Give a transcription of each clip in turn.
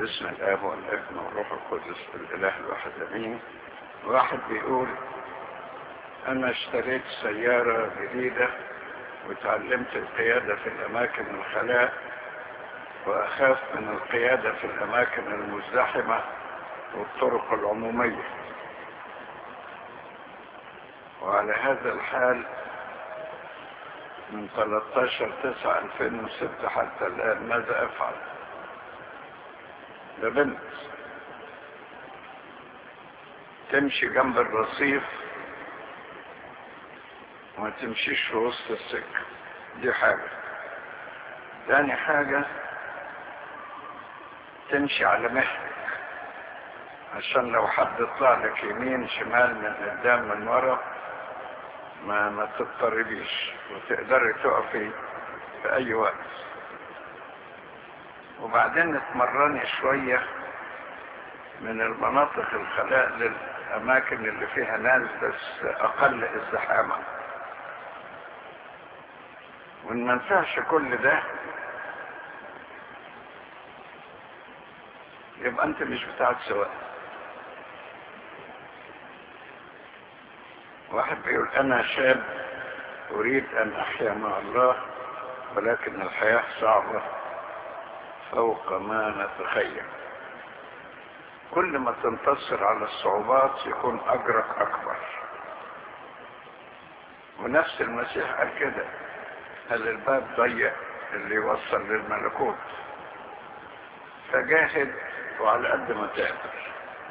باسم الاب والابن والروح القدس الاله الواحد امين واحد بيقول انا اشتريت سيارة جديدة وتعلمت القيادة في الاماكن الخلاء واخاف من القيادة في الاماكن المزدحمة والطرق العمومية وعلى هذا الحال من 13 9 2006 حتى الآن ماذا أفعل ده بنت تمشي جنب الرصيف وما تمشيش في وسط السكة دي حاجة تاني حاجة تمشي على مهلك عشان لو حد طلع لك يمين شمال من قدام من ورا ما ما تضطربيش وتقدري تقفي في اي وقت وبعدين اتمرني شوية من المناطق الخلاء للأماكن اللي فيها ناس بس أقل ازدحاما وإن ما ينفعش كل ده يبقى أنت مش بتاعت سواق واحد بيقول أنا شاب أريد أن أحيا مع الله ولكن الحياة صعبة فوق ما نتخيل كل ما تنتصر على الصعوبات يكون أجرك أكبر ونفس المسيح قال كده هل الباب ضيق اللي يوصل للملكوت فجاهد وعلى قد ما تقدر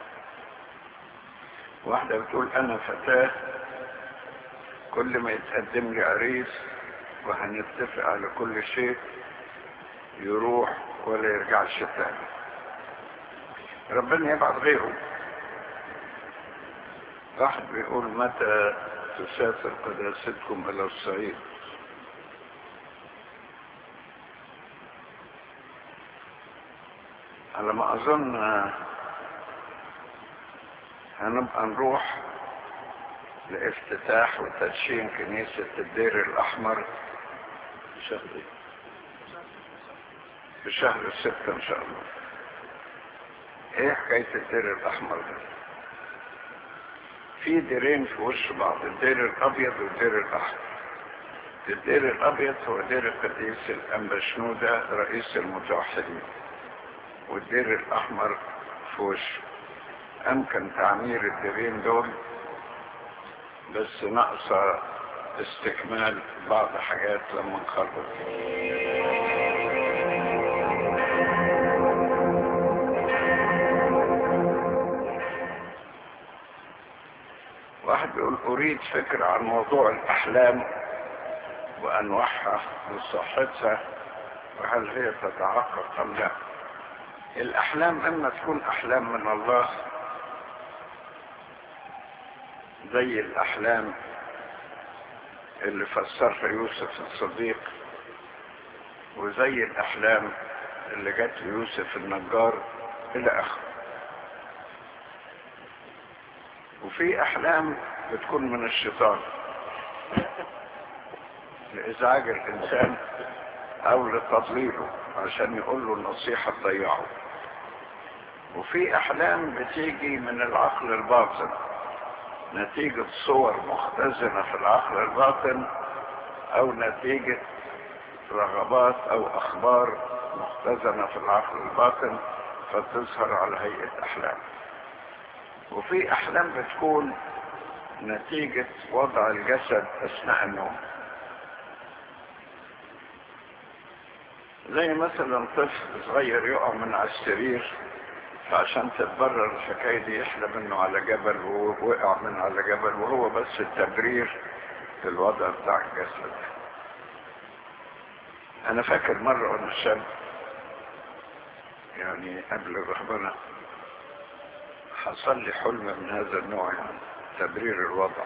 واحدة بتقول أنا فتاة كل ما يتقدم لي عريس وهنتفق على كل شيء يروح ولا يرجعش تاني ربنا يبعث غيره واحد بيقول متى تسافر قداستكم الى الصعيد على ما اظن هنبقى نروح لافتتاح وتدشين كنيسة الدير الاحمر شهر في شهر الستة ان شاء الله ايه حكاية الدير الاحمر ده في ديرين في وش بعض الدير الابيض والدير الاحمر الدير الابيض هو دير القديس الانبا شنودة رئيس المتوحدين والدير الاحمر في وش امكن تعمير الديرين دول بس ناقصة استكمال بعض حاجات لما نخلص واحد بيقول أريد فكرة عن موضوع الأحلام وأنواعها وصحتها وهل هي تتعقق أم لا الأحلام إما تكون أحلام من الله زي الأحلام اللي فسرها يوسف الصديق وزي الأحلام اللي جت ليوسف النجار إلى آخره وفي احلام بتكون من الشيطان لازعاج الانسان او لتضليله عشان يقول له النصيحة تضيعه وفي احلام بتيجي من العقل الباطن نتيجة صور مختزنة في العقل الباطن او نتيجة رغبات او اخبار مختزنة في العقل الباطن فتظهر على هيئة احلام وفي احلام بتكون نتيجة وضع الجسد اثناء النوم زي مثلا طفل صغير يقع من على السرير فعشان تتبرر الحكاية دي يحلم انه على جبل ووقع من على جبل وهو بس التبرير في الوضع بتاع الجسد انا فاكر مرة وانا شاب يعني قبل الرهبنه حصل لي حلم من هذا النوع يعني تبرير الوضع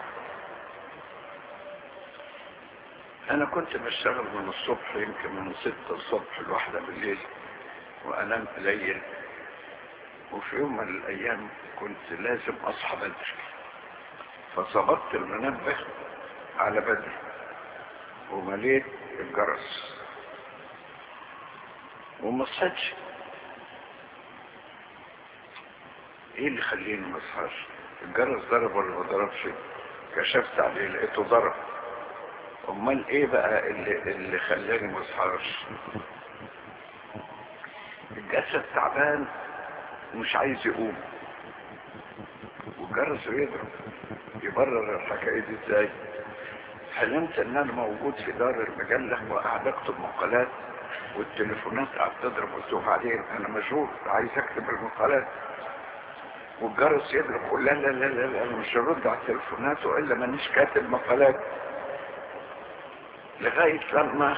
انا كنت بشتغل من الصبح يمكن من ستة الصبح الواحدة بالليل وانام قليل وفي يوم من الايام كنت لازم اصحى بدري فظبطت المنبه على بدري ومليت الجرس وما صحتش ايه اللي يخليني ما اصحاش الجرس ضرب ولا ما ضربش كشفت عليه لقيته ضرب امال ايه بقى اللي, اللي خلاني ما اصحاش الجسد تعبان ومش عايز يقوم والجرس بيضرب يبرر الحكايه دي ازاي حلمت ان انا موجود في دار المجله وقاعد اكتب مقالات والتليفونات قاعد تضرب وتوه عليه انا مشغول عايز اكتب المقالات والجرس يضرب يقول لا لا لا لا, لا انا مش هرد على التليفونات والا مانيش كاتب مقالات لغايه لما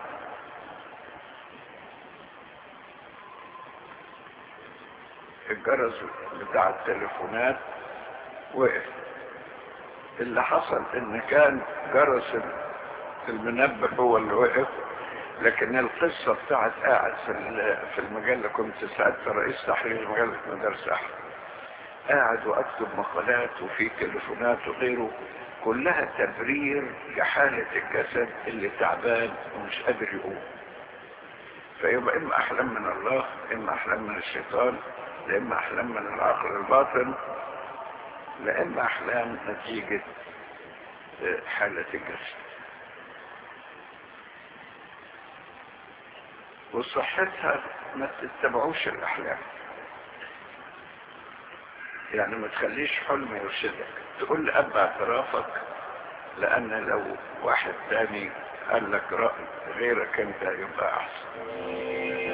الجرس بتاع التليفونات وقف اللي حصل ان كان جرس المنبه هو اللي وقف لكن القصة بتاعت قاعد في في المجلة كنت ساعتها رئيس تحرير مجلة مدارس أحمد قاعد وأكتب مقالات وفي تليفونات وغيره كلها تبرير لحالة الجسد اللي تعبان ومش قادر يقوم فيبقى إما أحلام من الله إما أحلام من الشيطان لإما أحلام من العقل الباطن لإما أحلام نتيجة حالة الجسد وصحتها ما تتبعوش الأحلام يعني ما تخليش حلم يرشدك تقول لأب اعترافك لأن لو واحد تاني قال لك رأي غيرك انت يبقى أحسن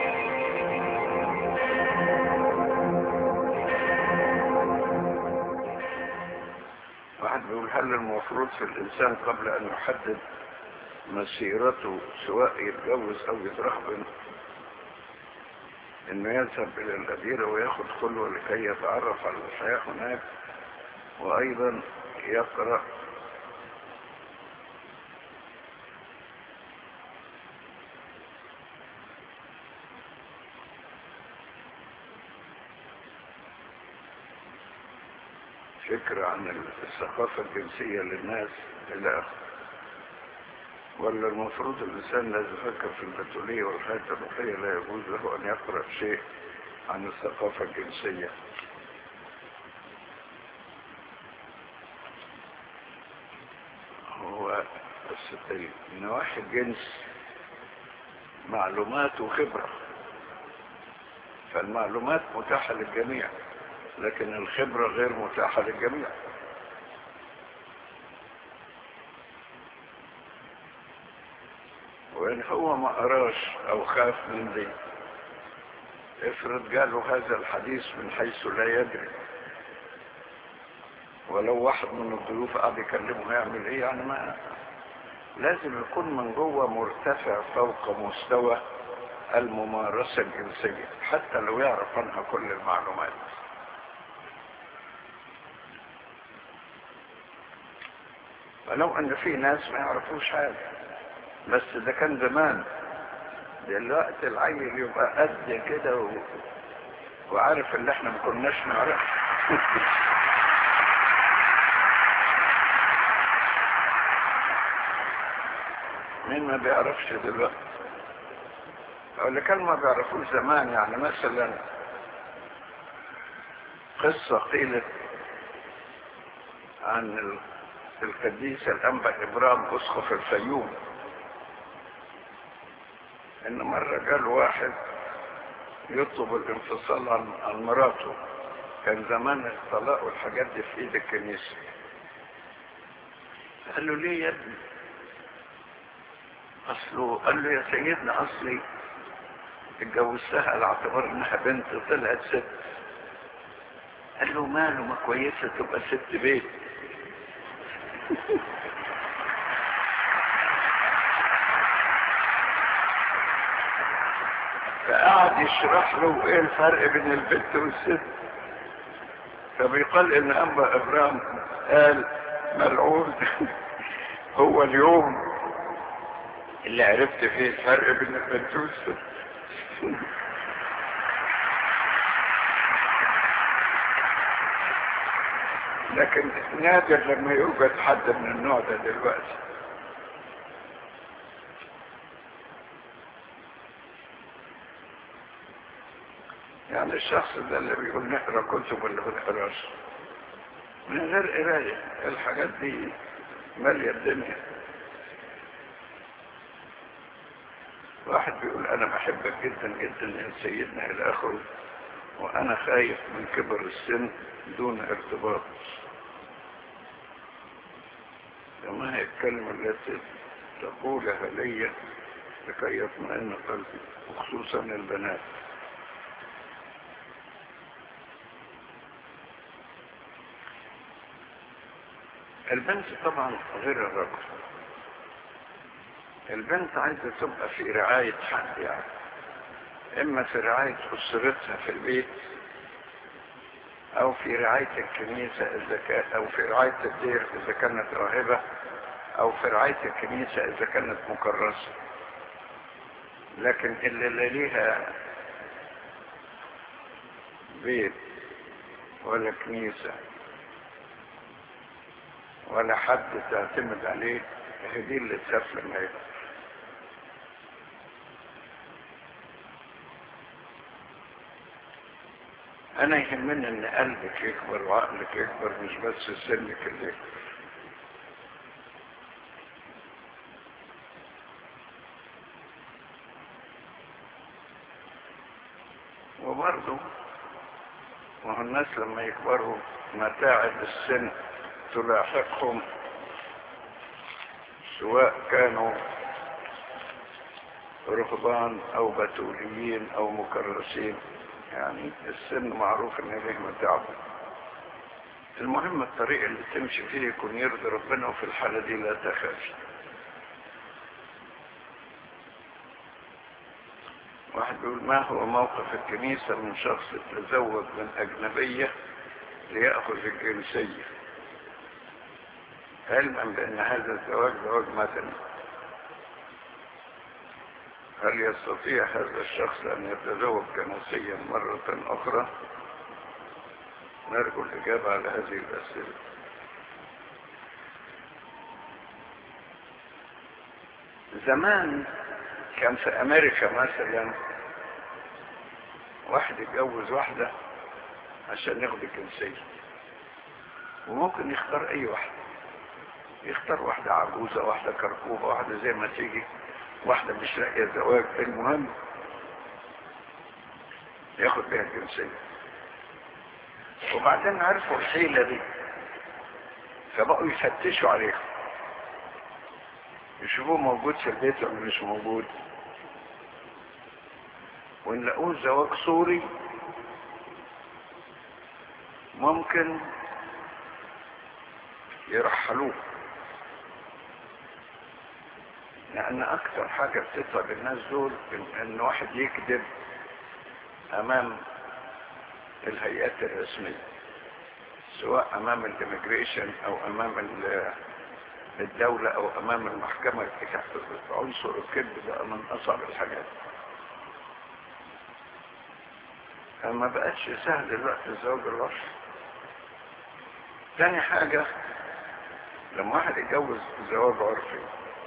واحد بيقول هل المفروض في الإنسان قبل أن يحدد مسيرته سواء يتجوز أو يترهبن انه يذهب الى الأديرة وياخد خلوة لكي يتعرف على الحياة هناك وايضا يقرأ فكرة عن الثقافة الجنسية للناس الى اخره ولا المفروض الإنسان لا يفكر في البتولية والحياة الروحية لا يجوز له أن يقرأ شيء عن الثقافة الجنسية هو بس نواحي الجنس معلومات وخبرة فالمعلومات متاحة للجميع لكن الخبرة غير متاحة للجميع وإن هو ما قراش أو خاف من دي افرض قالوا هذا الحديث من حيث لا يدري ولو واحد من الضيوف قاعد يكلمه هيعمل ايه يعني ما لازم يكون من جوه مرتفع فوق مستوى الممارسة الجنسية حتى لو يعرف عنها كل المعلومات ولو ان في ناس ما يعرفوش حاجه بس ده كان زمان دلوقتي العيل يبقى قد كده و... وعارف اللي احنا ما كناش نعرف مين ما بيعرفش دلوقتي او اللي كان ما بيعرفوش زمان يعني مثلا قصة قيلت عن القديس الأنبا إبراهيم أسقف الفيوم ان مرة قال واحد يطلب الانفصال عن, عن مراته كان زمان الطلاق والحاجات دي في ايد الكنيسة قال له ليه يا ابني اصله قال له يا سيدنا اصلي اتجوزتها على اعتبار انها بنت طلعت ست قال له ماله ما كويسة تبقى ست بيت فقعد يشرح له ايه الفرق بين البنت والست فبيقال ان انبا ابراهيم قال ملعون هو اليوم اللي عرفت فيه الفرق بين البنت والست لكن نادر لما يوجد حد من النوع ده دلوقتي يعني الشخص ده اللي بيقول نقرا كتب ولا ما نقراش من غير قرايه الحاجات دي ماليه الدنيا واحد بيقول انا بحبك جدا جدا يا سيدنا الى اخره وانا خايف من كبر السن دون ارتباط وما هي الكلمة التي تقولها لي لكي يطمئن قلبي وخصوصا البنات البنت طبعا غير الرجل البنت عايزة تبقى في رعاية حد يعني اما في رعاية اسرتها في البيت او في رعاية الكنيسة اذا كان او في رعاية الدير اذا كانت راهبة او في رعاية الكنيسة اذا كانت مكرسة لكن اللي لا ليها بيت ولا كنيسة ولا حد تعتمد عليه هي دي اللي تخاف لما يبقى انا يهمني ان قلبك يكبر وعقلك يكبر مش بس سنك اللي يكبر وبرضه وهو الناس لما يكبروا متاعب السن تلاحقهم سواء كانوا رهبان او بتوليين او مكرسين يعني السن معروف ان ليه متاعب المهم الطريق اللي تمشي فيه يكون يرضي ربنا وفي الحالة دي لا تخافي واحد بيقول ما هو موقف الكنيسة من شخص تزوج من أجنبية ليأخذ الجنسية علما بأن هذا الزواج زواج مدني هل يستطيع هذا الشخص أن يتزوج كنسيا مرة أخرى نرجو الإجابة على هذه الأسئلة زمان كان في أمريكا مثلا واحد يتجوز واحدة عشان ياخد الجنسية وممكن يختار أي واحدة يختار واحدة عجوزة واحدة كركوبة واحدة زي ما تيجي واحدة مش لاقية زواج المهم ياخد بيها الجنسية وبعدين عرفوا الحيلة دي فبقوا يفتشوا عليها يشوفوه موجود في البيت ولا مش موجود وان لقوه زواج سوري ممكن يرحلوه لان اكثر حاجة بتطلب الناس دول ان واحد يكذب امام الهيئات الرسمية سواء امام الاميجريشن او امام الدولة او امام المحكمة عنصر الكذب ده من اصعب الحاجات ما بقتش سهل دلوقتي الزواج الرشد تاني حاجة لما واحد يتجوز زواج عرفي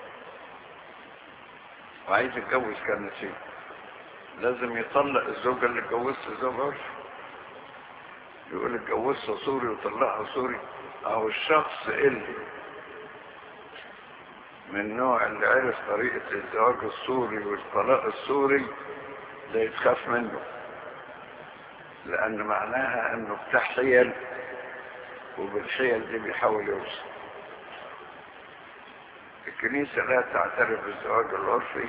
وعايز يتجوز كنسي لازم يطلق الزوجة اللي اتجوزها زوج عرفي يقول اتجوزها سوري وطلقها سوري او الشخص اللي من النوع اللي عرف طريقة الزواج السوري والطلاق السوري ده يتخاف منه لان معناها انه بتاع حيل وبالحيل دي بيحاول يوصل الكنيسة لا تعترف بالزواج العرفي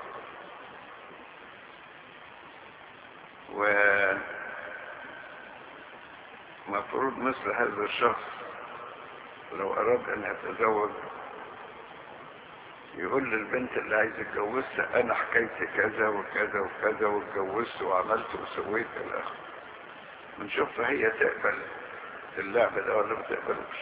و مفروض مثل هذا الشخص لو اراد ان يتزوج يقول للبنت اللي عايز يتجوزها انا حكايتي كذا وكذا وكذا واتجوزت وعملت وسويت الاخر بنشوف هي تقبل اللعب ده ولا ما تقبلوش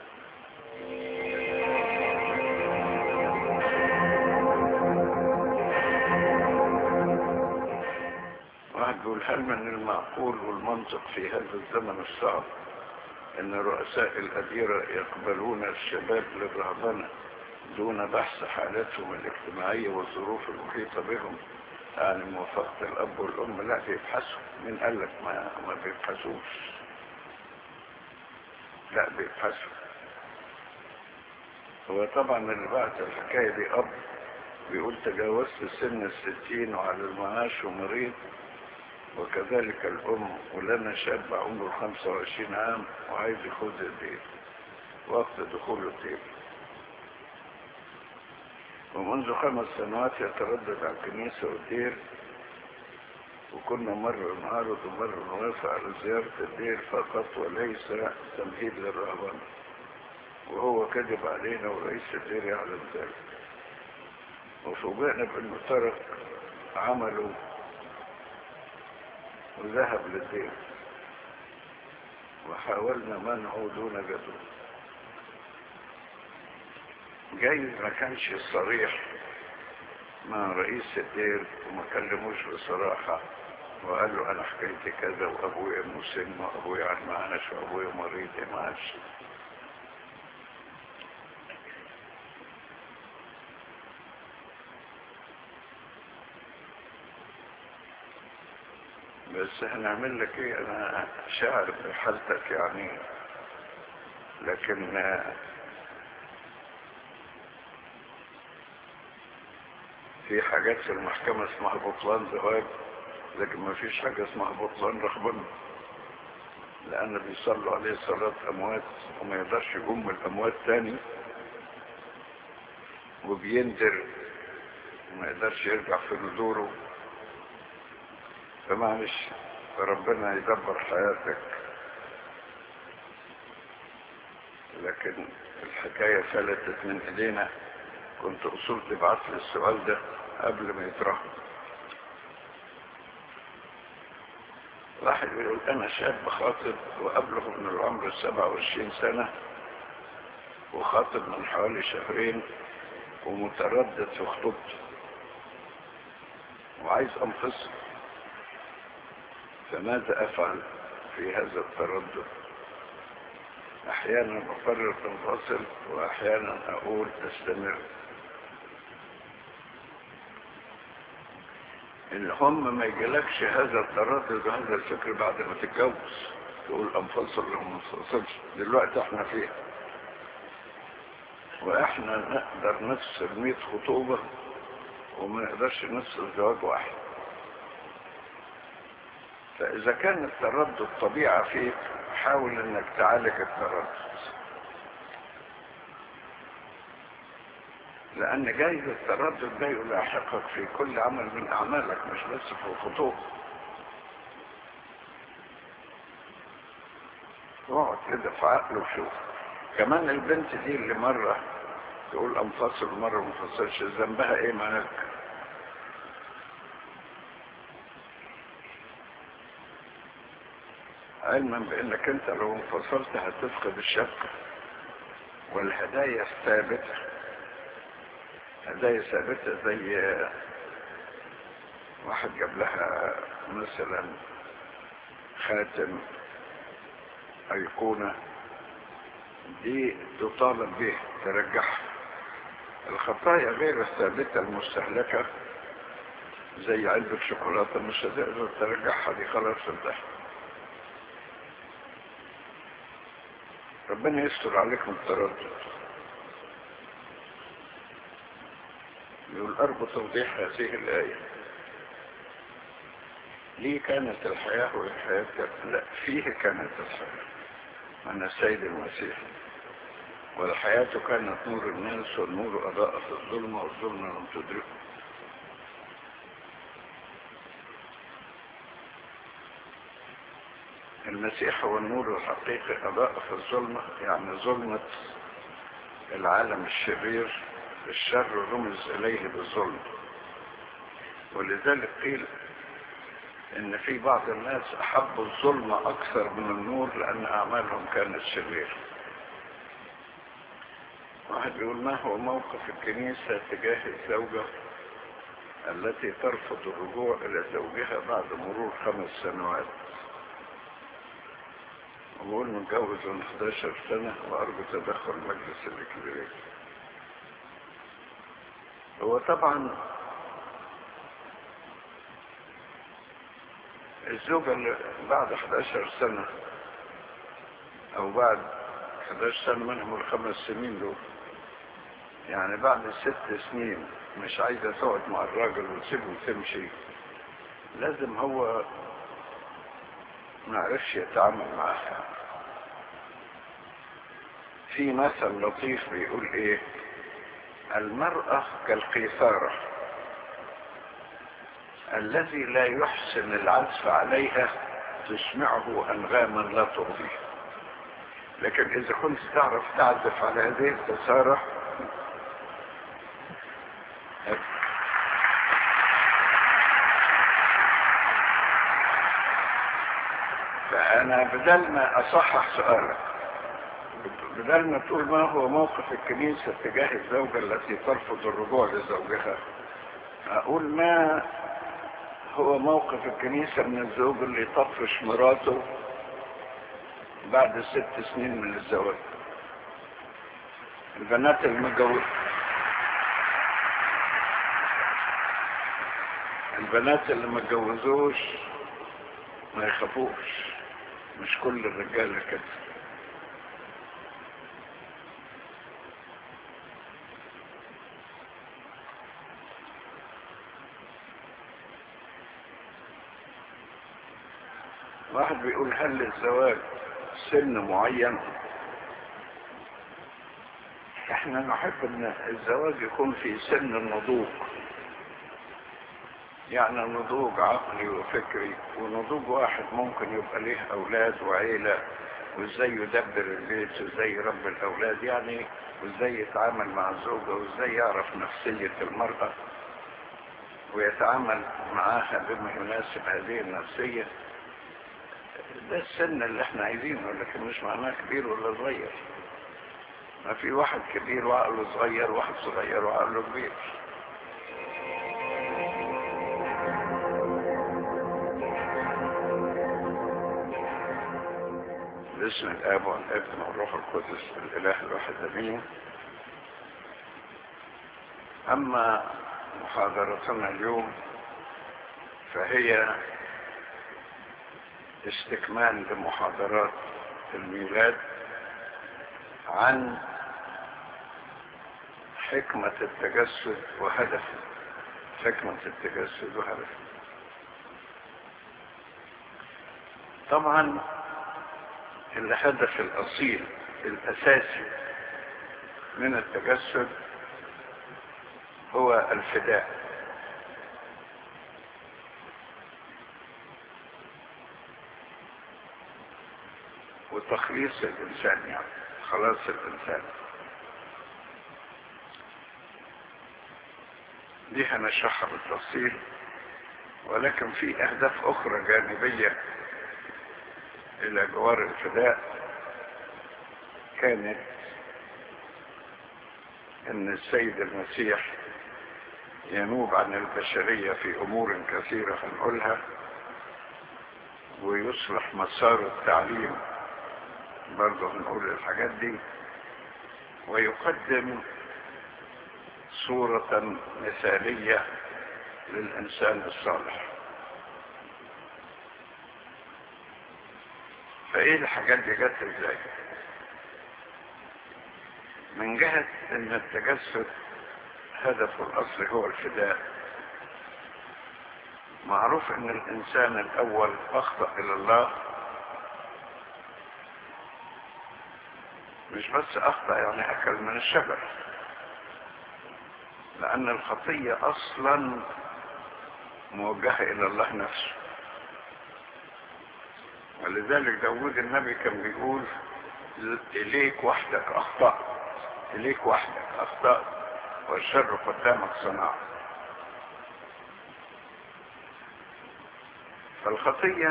واحد يقول هل من المعقول والمنطق في هذا الزمن الصعب ان رؤساء الأديرة يقبلون الشباب للرهبنة دون بحث حالاتهم الاجتماعية والظروف المحيطة بهم يعني موافقة الأب والأم لا بيبحثوا مين قال لك ما, ما بيبحثوش لا بيبحثوا هو طبعا اللي بعت الحكاية دي أب بيقول تجاوزت سن الستين وعلى المعاش ومريض وكذلك الأم ولنا شاب عمره 25 عام وعايز يخوض الدين وقت دخول الدين ومنذ خمس سنوات يتردد على الكنيسة والدير وكنا مرة نعرض ومرة نوافق على زيارة الدير فقط وليس تمهيد للرهبان وهو كذب علينا ورئيس الدير يعلم ذلك وفوجئنا بانه ترك عمله وذهب للدين وحاولنا منعه دون جدوى جايز ما كانش صريح مع رئيس الدير وما كلموش بصراحة وقال له انا حكايتي كذا وابويا مسن وابويا عن معاش وابويا مريض معاش بس هنعمل لك ايه انا شاعر بحالتك يعني لكن في حاجات في المحكمة اسمها بطلان زواج لكن ما فيش حاجة اسمها بطلان رهبنة لأن بيصلوا عليه صلاة أموات وما يقدرش يقوم الأموات تاني وبيندر وما يقدرش يرجع في ندوره فمعلش ربنا يدبر حياتك لكن الحكاية فلتت من ايدينا كنت اصول تبعت لي السؤال ده قبل ما يطرح واحد بيقول انا شاب خاطب وابلغ من العمر السبعة وعشرين سنة وخاطب من حوالي شهرين ومتردد في خطوبتي وعايز انفصل فماذا افعل في هذا التردد احيانا اقرر تنفصل واحيانا اقول استمر ان هم ما يجيلكش هذا التردد وهذا الفكر بعد ما تتجوز تقول انفصل ولا ما انفصلش دلوقتي احنا فيها واحنا نقدر نفصل 100 خطوبة وما نقدرش نفصل زواج واحد فاذا كان التردد طبيعة فيك حاول انك تعالج التردد لان جايز التردد ده يلاحقك في كل عمل من اعمالك مش بس في الخطوط اقعد كده في عقله وشوف كمان البنت دي اللي مرة تقول انفصل مرة ما انفصلش ذنبها ايه معاك علما بانك انت لو انفصلت هتفقد الشك والهدايا الثابته هدايا ثابتة زي واحد جاب لها مثلا خاتم أيقونة دي تطالب به ترجعها الخطايا غير الثابتة المستهلكة زي علبة شوكولاتة مش هتقدر ترجعها دي خلاص انتهت ربنا يستر عليك من التردد يقول أرجو توضيح هذه الآية ليه كانت الحياة والحياة لا فيه كانت الحياة من السيد المسيح والحياة كانت نور الناس والنور أضاء في الظلمة والظلمة لم تدركه المسيح هو النور الحقيقي أضاء في الظلمة يعني ظلمة العالم الشرير الشر رمز إليه بالظلم ولذلك قيل إن في بعض الناس أحبوا الظلم أكثر من النور لأن أعمالهم كانت شريرة واحد بيقول ما هو موقف الكنيسة تجاه الزوجة التي ترفض الرجوع إلى زوجها بعد مرور خمس سنوات وبقول متجوز من 11 سنة وأرجو تدخل مجلس الإكليرية هو طبعا الزوجة اللي بعد 11 سنة او بعد 11 سنة منهم الخمس سنين دول يعني بعد ست سنين مش عايزة تقعد مع الراجل وتسيبه وتمشي لازم هو ما عرفش يتعامل معاها في مثل لطيف بيقول ايه المرأة كالقيثارة الذي لا يحسن العزف عليها تسمعه انغاما لا ترضيه لكن اذا كنت تعرف تعزف على هذه القيثارة فانا بدل ما اصحح سؤالك بدل ما تقول ما هو موقف الكنيسة تجاه الزوجة التي ترفض الرجوع لزوجها اقول ما هو موقف الكنيسة من الزوج اللي يطفش مراته بعد ست سنين من الزواج البنات المتجوزة البنات اللي ما اتجوزوش ما يخافوش مش كل الرجاله كده واحد بيقول هل للزواج سن معين احنا نحب ان الزواج يكون في سن النضوج يعني نضوج عقلي وفكري ونضوج واحد ممكن يبقى ليه اولاد وعيلة وازاي يدبر البيت وازاي يربي الاولاد يعني وازاي يتعامل مع الزوجة وازاي يعرف نفسية المرأة ويتعامل معاها بما يناسب هذه النفسية ده السن اللي احنا عايزينه لكن مش معناه كبير ولا صغير ما في واحد كبير وعقله صغير واحد صغير وعقله كبير باسم الاب والابن والروح القدس الاله الواحد امين اما محاضرتنا اليوم فهي استكمال لمحاضرات الميلاد عن حكمة التجسد وهدفه حكمة التجسد وهدفه طبعا الهدف الأصيل الأساسي من التجسد هو الفداء وتخليص الإنسان يعني خلاص الإنسان دي هنشرحها بالتفصيل ولكن في أهداف أخرى جانبية إلى جوار الفداء كانت ان السيد المسيح ينوب عن البشرية في امور كثيرة هنقولها ويصلح مسار التعليم برضه هنقول الحاجات دي ويقدم صورة مثالية للإنسان الصالح فإيه الحاجات دي جت إزاي؟ من جهة ان التجسد هدفه الاصلي هو الفداء معروف ان الانسان الاول اخطأ الى الله مش بس اخطأ يعني اكل من الشجر لان الخطية اصلا موجهة الى الله نفسه ولذلك داود النبي كان بيقول اليك وحدك اخطأت إليك وحدك أخطأت والشر قدامك صنع فالخطية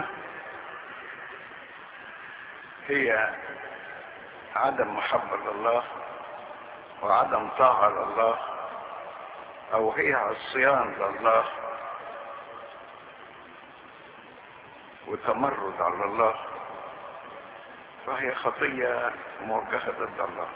هي عدم محبة لله وعدم طاعة لله أو هي عصيان لله وتمرد على الله فهي خطية موجهة ضد الله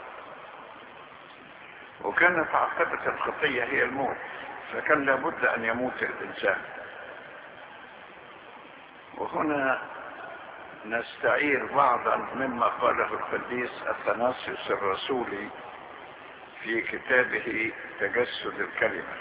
وكانت عاقبة الخطية هي الموت فكان لابد أن يموت الإنسان وهنا نستعير بعضا مما قاله القديس اثناسيوس الرسولي في كتابه تجسد الكلمة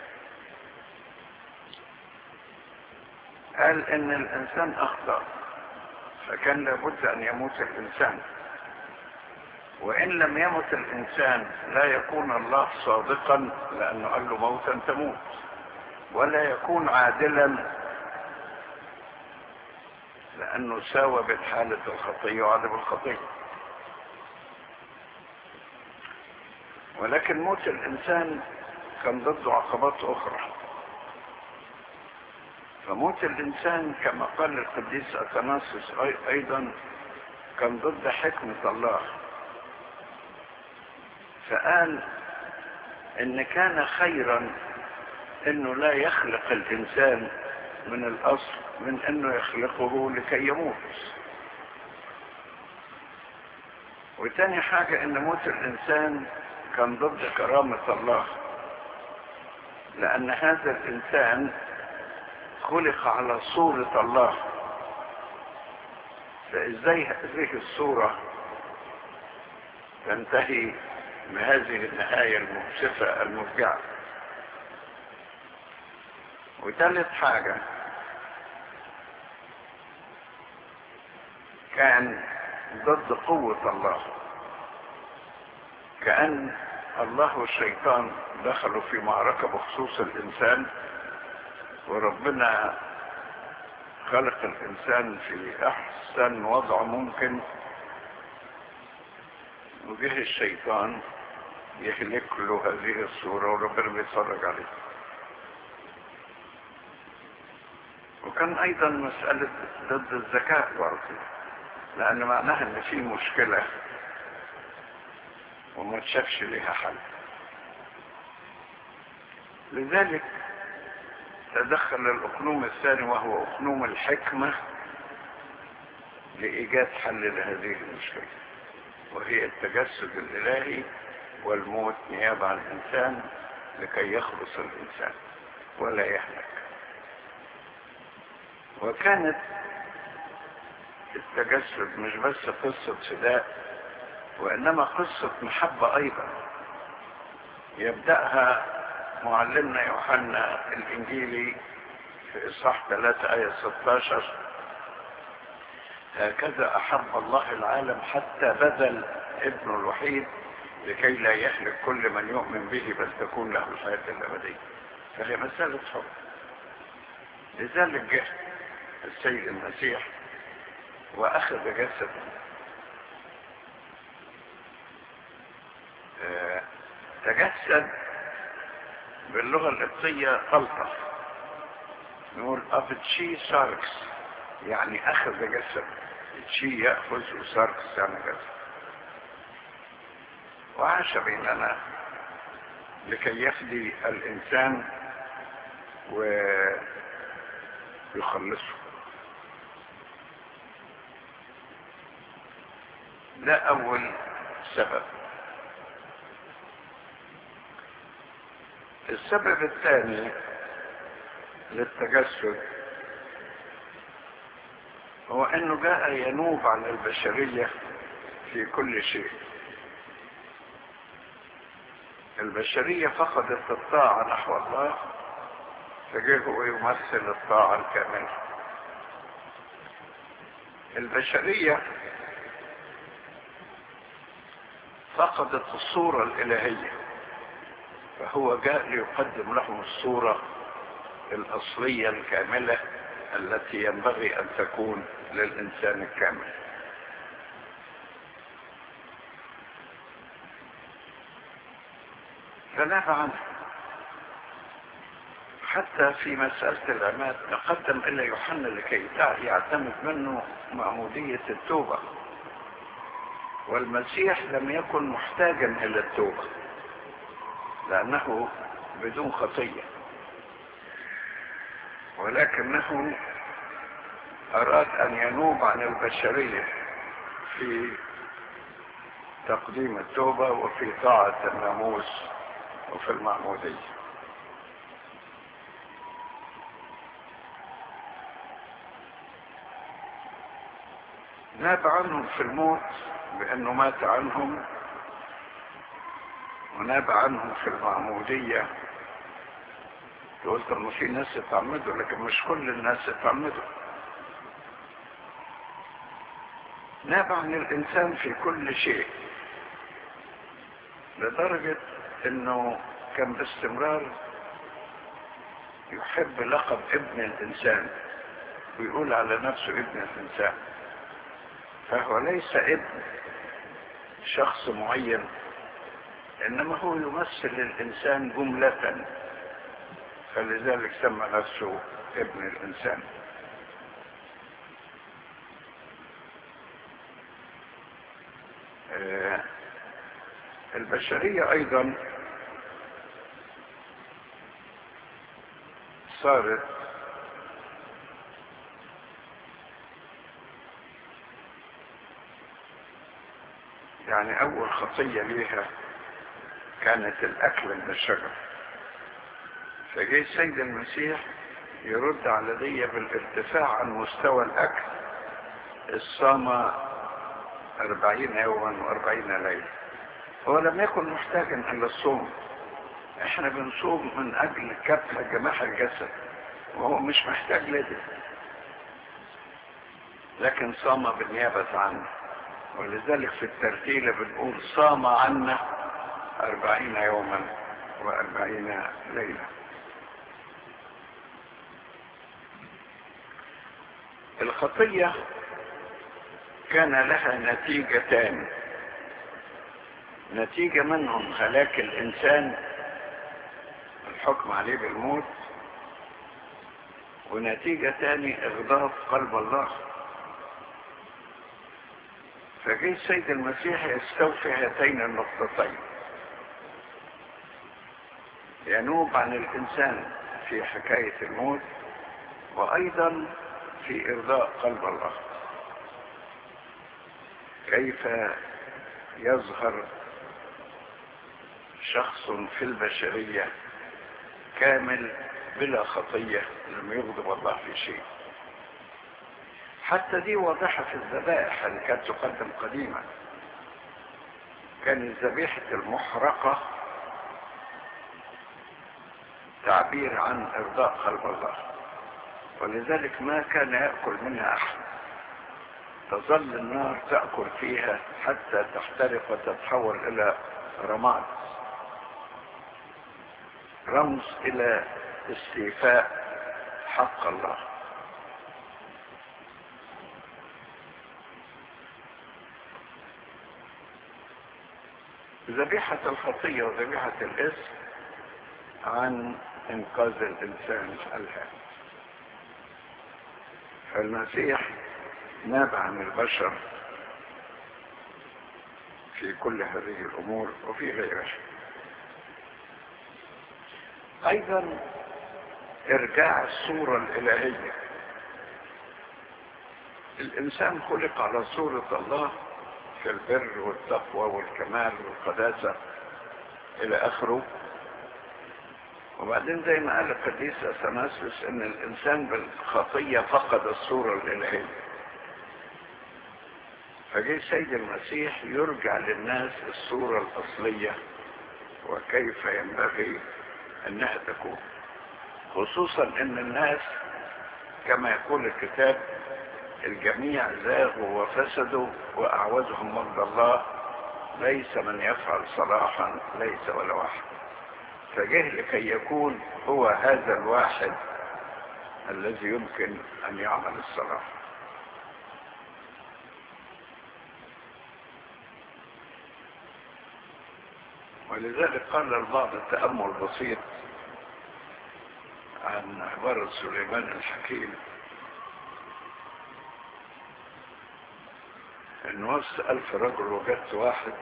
قال ان الانسان اخطأ فكان لابد ان يموت الانسان وان لم يمت الانسان لا يكون الله صادقا لانه قال له موتا تموت ولا يكون عادلا لانه ساوى بين حالة الخطية وعدم الخطية ولكن موت الانسان كان ضده عقبات اخرى فموت الانسان كما قال القديس اثناسيوس ايضا كان ضد حكمة الله فقال ان كان خيرا انه لا يخلق الانسان من الاصل من انه يخلقه لكي يموت وتاني حاجة ان موت الانسان كان ضد كرامة الله لان هذا الانسان خلق على صورة الله فازاي هذه الصورة تنتهي بهذه النهاية المؤسفة المفجعة وثالث حاجة كان ضد قوة الله كأن الله والشيطان دخلوا في معركة بخصوص الإنسان وربنا خلق الإنسان في أحسن وضع ممكن وجه الشيطان يهلك له هذه الصورة وربنا بيتفرج عليه وكان ايضا مسألة ضد الزكاة برضه لان معناها ان في مشكلة وما تشافش لها حل لذلك تدخل الاقنوم الثاني وهو اقنوم الحكمة لايجاد حل لهذه المشكلة وهي التجسد الالهي والموت نيابة عن الانسان لكي يخلص الانسان ولا يهلك وكانت التجسد مش بس قصة فداء وإنما قصة محبة أيضا يبدأها معلمنا يوحنا الإنجيلي في إصحاح 3 آية 16 هكذا أحب الله العالم حتى بذل ابنه الوحيد لكي لا يهلك كل من يؤمن به بل تكون له الحياة الأبدية فهي مسألة حب لذلك جه السيد المسيح واخذ جسده آه تجسد باللغة القبطية طلطة نقول أفتشي ساركس يعني أخذ جسد تشي يأخذ وساركس يعني جسد وعاش بيننا لكي يفدي الإنسان ويخلصه ده اول سبب السبب الثاني للتجسد هو انه جاء ينوب عن البشرية في كل شيء البشرية فقدت الطاعة نحو الله فجاء هو يمثل الطاعة الكاملة البشرية فقدت الصورة الإلهية فهو جاء ليقدم لهم الصورة الأصلية الكاملة التي ينبغي أن تكون للإنسان الكامل فنهى عنه حتى في مسألة العماد تقدم إلى يوحنا لكي يعتمد منه معمودية التوبة والمسيح لم يكن محتاجا الى التوبة لانه بدون خطية ولكنه اراد ان ينوب عن البشرية في تقديم التوبة وفي طاعة الناموس وفي المعمودية ناب عنهم في الموت بأنه مات عنهم وناب عنهم في المعمودية تقول طب ما في ناس يتعمدوا لكن مش كل الناس يتعمدوا ناب عن الإنسان في كل شيء لدرجة انه كان باستمرار يحب لقب ابن الانسان ويقول على نفسه ابن الانسان فهو ليس ابن شخص معين انما هو يمثل الانسان جملة فلذلك سمى نفسه ابن الانسان آه البشرية ايضا صارت يعني اول خطية ليها كانت الاكل من الشجر فجاء السيد المسيح يرد على دي بالارتفاع عن مستوى الاكل الصام أربعين يوما وأربعين ليلة هو لم يكن محتاجا إلى الصوم احنا بنصوم من أجل كبح جماح الجسد وهو مش محتاج لده لكن صام بالنيابة عنه ولذلك في الترتيلة بنقول صام عنا أربعين يوما وأربعين ليلة الخطية كان لها نتيجتان نتيجة منهم هلاك الإنسان الحكم عليه بالموت ونتيجة تاني إغضاب قلب الله فجه السيد المسيح يستوفي هاتين النقطتين ينوب عن الإنسان في حكاية الموت وأيضا في إرضاء قلب الله كيف يظهر شخص في البشرية كامل بلا خطية لم يغضب الله في شيء حتى دي واضحة في الذبائح اللي كانت تقدم قديما كانت ذبيحة المحرقة تعبير عن إرضاء قلب الله ولذلك ما كان يأكل منها أحد تظل النار تأكل فيها حتى تحترق وتتحول إلى رماد رمز إلى استيفاء حق الله ذبيحة الخطية وذبيحة الاسم عن انقاذ الانسان الهام فالمسيح ناب عن البشر في كل هذه الامور وفي غيرها ايضا ارجاع الصورة الالهية الانسان خلق على صورة الله في البر والتقوى والكمال والقداسة الى اخره وبعدين زي ما قال القديس اثناسيوس ان الانسان بالخطية فقد الصورة الالهية فجاء السيد المسيح يرجع للناس الصورة الاصلية وكيف ينبغي انها تكون خصوصا ان الناس كما يقول الكتاب الجميع زاغوا وفسدوا واعوزهم مرض الله ليس من يفعل صلاحا ليس ولا واحد فجه لكي يكون هو هذا الواحد الذي يمكن ان يعمل الصلاح ولذلك قال البعض التأمل بسيط عن عبارة سليمان الحكيم ان وسط الف رجل وجدت واحد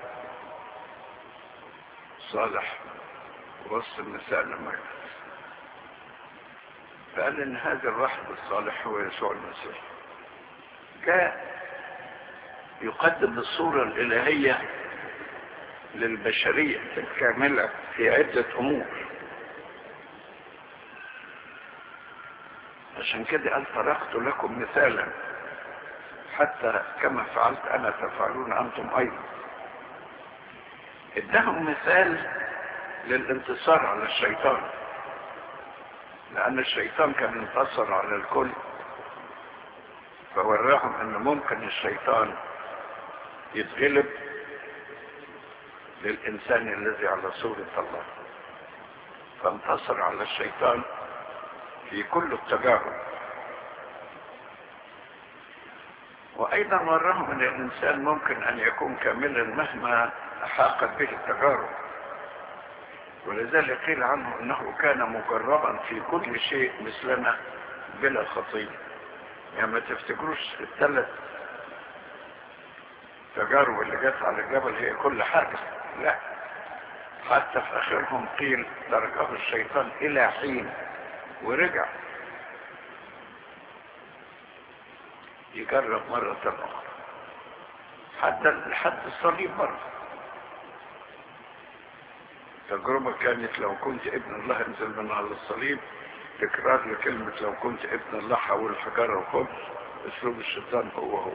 صالح وسط النساء لما جت فقال ان هذا الواحد الصالح هو يسوع المسيح جاء يقدم الصورة الإلهية للبشرية الكاملة في عدة أمور عشان كده قال تركت لكم مثالا حتى كما فعلت أنا تفعلون أنتم أيضا ادهم مثال للانتصار على الشيطان لأن الشيطان كان انتصر على الكل فوراهم أن ممكن الشيطان يتغلب للإنسان الذي على صورة الله فانتصر على الشيطان في كل التجارب وأيضا وراهم أن الإنسان ممكن أن يكون كاملا مهما أحاقت به التجارب ولذلك قيل عنه أنه كان مجربا في كل شيء مثلنا بلا خطية يعني ما تفتكروش الثلاث تجارب اللي جت على الجبل هي كل حاجة لا حتى في آخرهم قيل تركه الشيطان إلى حين ورجع يجرب مرة أخرى حتى لحد الصليب مرة تجربة كانت لو كنت ابن الله انزل من على الصليب تكرار لكلمة لو كنت ابن الله حول الحجارة والخبز اسلوب الشيطان هو هو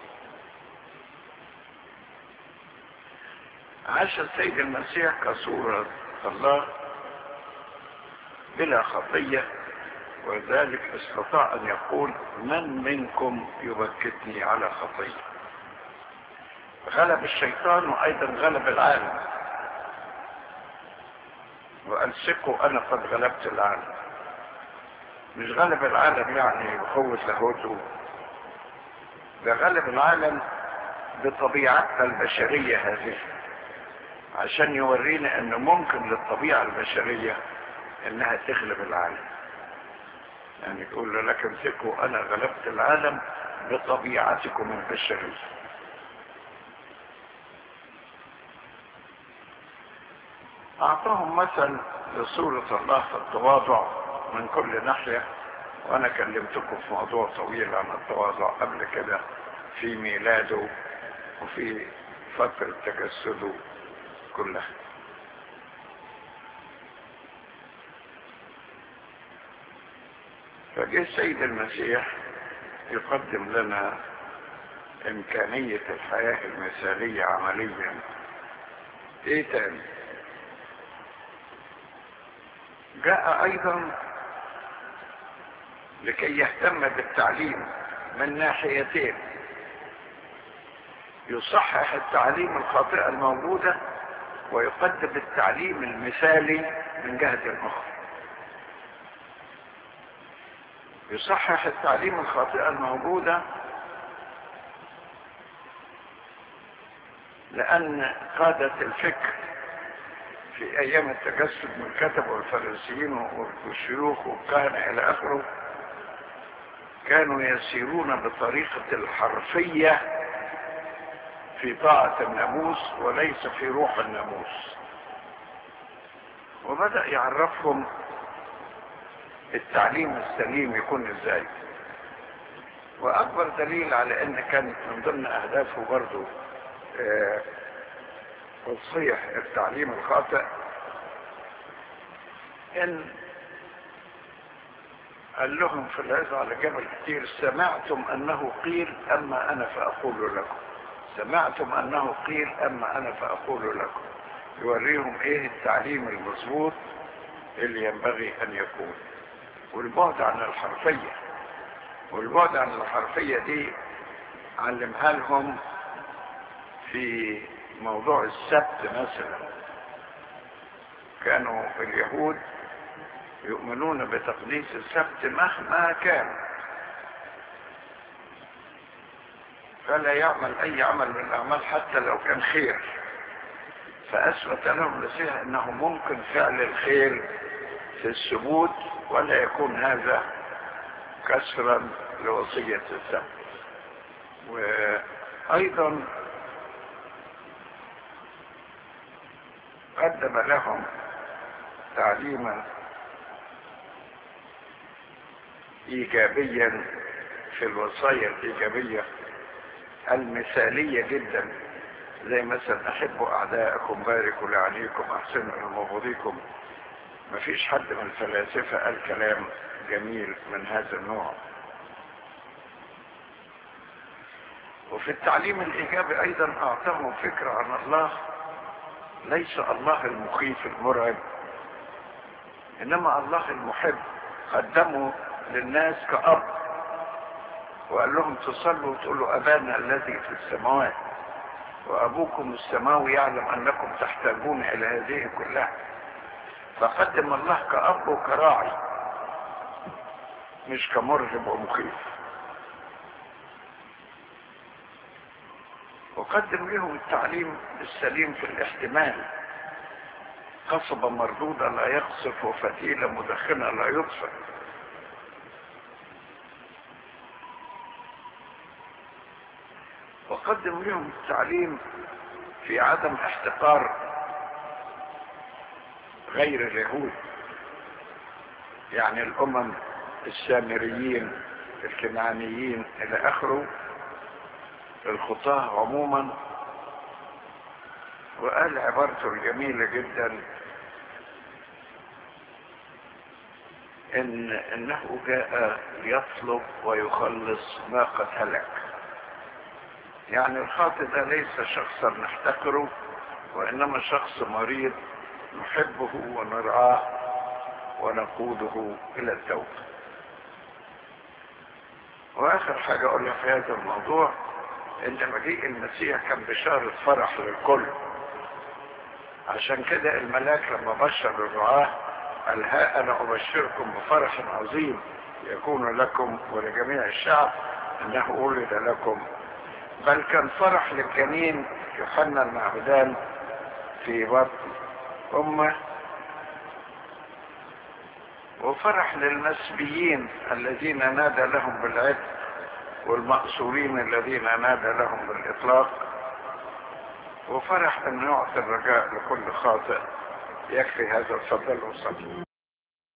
عاش السيد المسيح كصورة الله بلا خطية وذلك استطاع أن يقول من منكم يبكتني على خطية غلب الشيطان وأيضا غلب العالم وقال ثقوا أنا قد غلبت العالم مش غلب العالم يعني بقوة لاهوته ده غلب العالم بطبيعتها البشرية هذه عشان يورينا انه ممكن للطبيعة البشرية انها تغلب العالم يعني تقول له لكن ثقوا انا غلبت العالم بطبيعتكم البشرية اعطاهم مثل لصورة الله في التواضع من كل ناحية وانا كلمتكم في موضوع طويل عن التواضع قبل كده في ميلاده وفي فترة تجسده كلها فجاء السيد المسيح يقدم لنا إمكانية الحياة المثالية عمليا إيه تاني جاء أيضا لكي يهتم بالتعليم من ناحيتين يصحح التعليم الخاطئة الموجودة ويقدم التعليم المثالي من جهة أخرى يصحح التعليم الخاطئة الموجودة لأن قادة الفكر في أيام التجسد من الكتب والفرنسيين والشيوخ والكهنة إلى آخره كانوا يسيرون بطريقة الحرفية في طاعة الناموس وليس في روح الناموس وبدأ يعرفهم التعليم السليم يكون ازاي واكبر دليل على ان كانت من ضمن اهدافه برضو آه تصحيح التعليم الخاطئ ان قال لهم في العزة على جبل كتير سمعتم انه قيل اما انا فاقول لكم سمعتم انه قيل اما انا فاقول لكم يوريهم ايه التعليم المظبوط اللي ينبغي ان يكون والبعد عن الحرفية والبعد عن الحرفية دي علمها لهم في موضوع السبت مثلا كانوا اليهود يؤمنون بتقديس السبت مهما كان فلا يعمل اي عمل من الاعمال حتى لو كان خير فاثبت لهم المسيح انه ممكن فعل الخير في الثبوت ولا يكون هذا كسرا لوصية السبت وايضا قدم لهم تعليما ايجابيا في الوصايا الايجابية المثالية جدا زي مثلا احبوا اعداءكم باركوا لعليكم احسنوا الى مبغضيكم مفيش حد من الفلاسفة قال كلام جميل من هذا النوع وفي التعليم الإيجابي أيضا أعطاهم فكرة عن الله ليس الله المخيف المرعب إنما الله المحب قدمه للناس كأب وقال لهم تصلوا وتقولوا أبانا الذي في السماوات وأبوكم السماوي يعلم أنكم تحتاجون إلى هذه كلها فقدم الله كأب وكراعي مش كمرهب ومخيف وقدم لهم التعليم السليم في الاحتمال قصبة مردودة لا يقصف وفتيلة مدخنة لا يطفئ وقدم لهم التعليم في عدم احتقار غير اليهود يعني الامم السامريين الكنعانيين الى اخره الخطاه عموما وقال عبارته الجميله جدا ان انه جاء ليطلب ويخلص ما قد هلك يعني الخاطئ ده ليس شخصا نحتقره وانما شخص مريض نحبه ونرعاه ونقوده الى التوبه واخر حاجه اقولها في هذا الموضوع ان مجيء المسيح كان بشارة فرح للكل عشان كده الملاك لما بشر الرعاة قال ها انا ابشركم بفرح عظيم يكون لكم ولجميع الشعب انه ولد لكم بل كان فرح للجنين يوحنا المعبدان في بطن امه وفرح للمسبيين الذين نادى لهم بالعتق والمأسورين الذين نادى لهم بالإطلاق وفرح أن يعطي الرجاء لكل خاطئ يكفي هذا الفضل وصلي